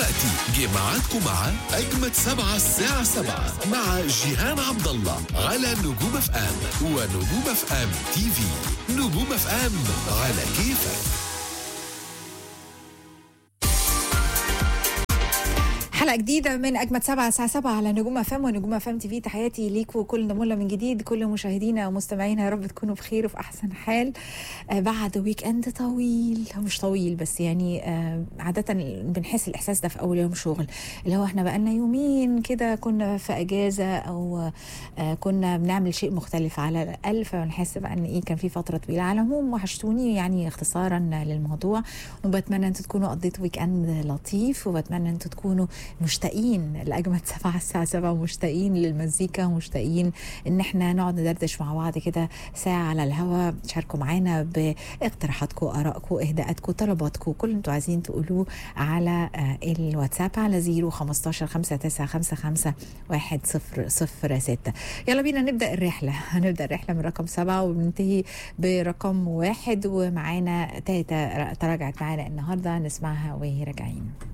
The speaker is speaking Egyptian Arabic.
دلوقتي جه ميعادكم مع أجمد سبعة الساعة سبعة مع جيهان عبد الله على نجوم اف ام ونجوم اف ام تي في نجوم اف ام على كيفك حلقة جديدة من أجمد سبعة الساعة سبعة على نجوم أفام ونجوم أفام تي في تحياتي ليكوا كل نمولة من جديد كل مشاهدينا ومستمعينا يا رب تكونوا بخير وفي أحسن حال آه بعد ويك أند طويل هو مش طويل بس يعني آه عادة بنحس الإحساس ده في أول يوم شغل اللي هو إحنا بقالنا يومين كده كنا في أجازة أو آه كنا بنعمل شيء مختلف على الأقل فبنحس بقى إن إيه كان في فترة طويلة على العموم وحشتوني يعني اختصارا للموضوع وبتمنى أنتوا تكونوا قضيتوا ويك أند لطيف وبتمنى أنتوا تكونوا مشتاقين لاجمد سبعة الساعه سبعة ومشتاقين للمزيكا ومشتاقين ان احنا نقعد ندردش مع بعض كده ساعه على الهوا تشاركوا معانا باقتراحاتكم ارائكم اهداءاتكم طلباتكم كل اللي انتوا عايزين تقولوه على آه، الواتساب على 0 15 5955 1006 يلا بينا نبدا الرحله هنبدا الرحله من رقم سبعة وبننتهي برقم واحد ومعانا تاتا تراجعت معانا النهارده نسمعها وهي راجعين